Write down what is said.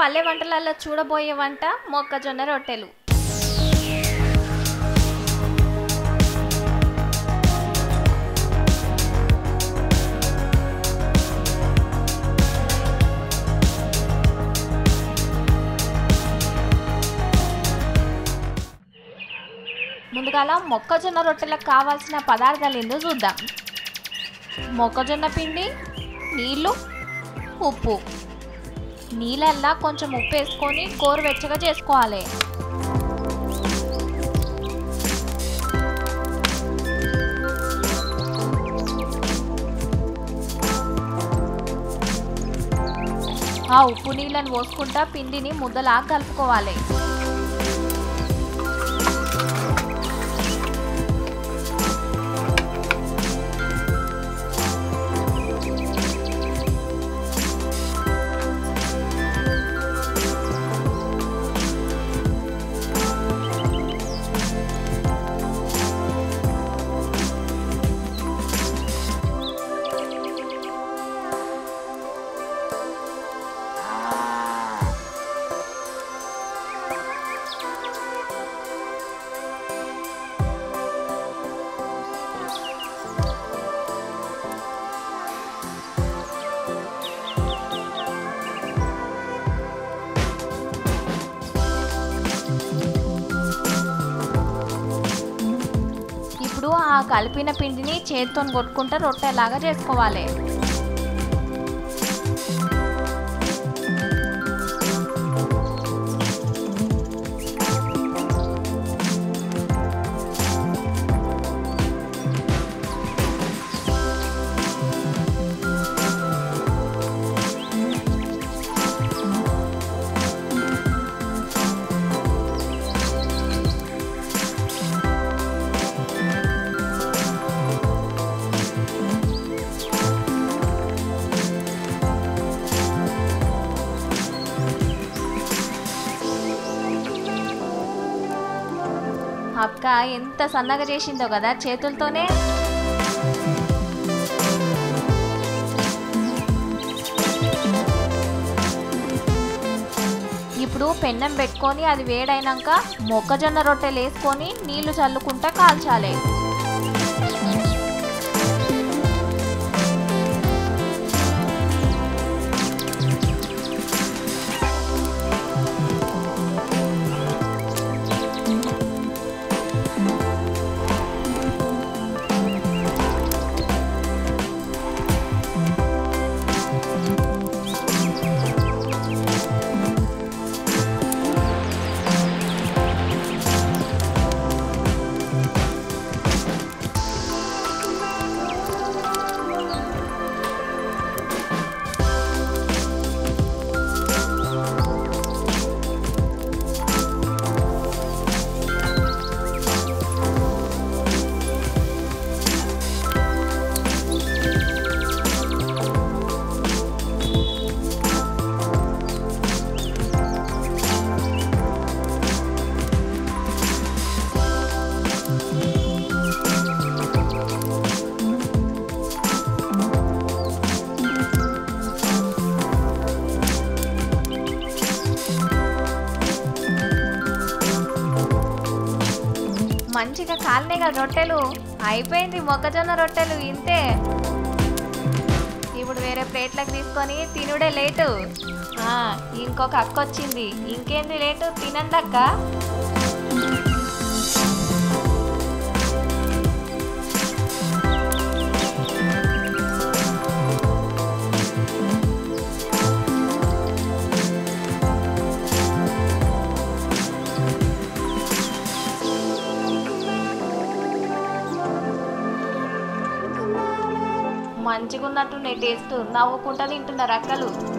పల్లె వంటలలో చూడబోయే వంట మొక్కజొన్న రొట్టెలు ముందుగాల మొక్కజొన్న రొట్టెలకు కావాల్సిన పదార్థాలు ఏందో చూద్దాం మొక్కజొన్న పిండి నీళ్ళు ఉప్పు నీళ్ళల్లా కొంచెం ఉప్పు వేసుకొని గోరువెచ్చగా చేసుకోవాలి ఆ ఉప్పు నీళ్ళని పోసుకుంటా పిండిని ముద్దలా కలుపుకోవాలి ఇప్పుడు ఆ కలిపిన పిండిని చేతితో కొట్టుకుంటూ రొట్టెలాగా చేసుకోవాలి అక్క ఎంత సన్నగా చేసిందో కదా చేతులతోనే ఇప్పుడు పెన్నం పెట్టుకొని అది వేడైనాక మొక్కజొన్న రొట్టెలు వేసుకొని నీళ్లు చల్లుకుంటా కాల్చాలి మంచిగా కాలినాయి కదా రొట్టెలు అయిపోయింది మొక్కజొన్న రొట్టెలు ఇంతే ఇప్పుడు వేరే ప్లేట్లకు తీసుకొని తినుడే లేటు ఆ, ఇంకొక అక్క వచ్చింది ఇంకేంది లేటు తినండి అక్క మంచిగా ఉన్నట్టున్నాయి టేస్ట్ నవ్వుకుంటా తింటున్నారు అక్కలు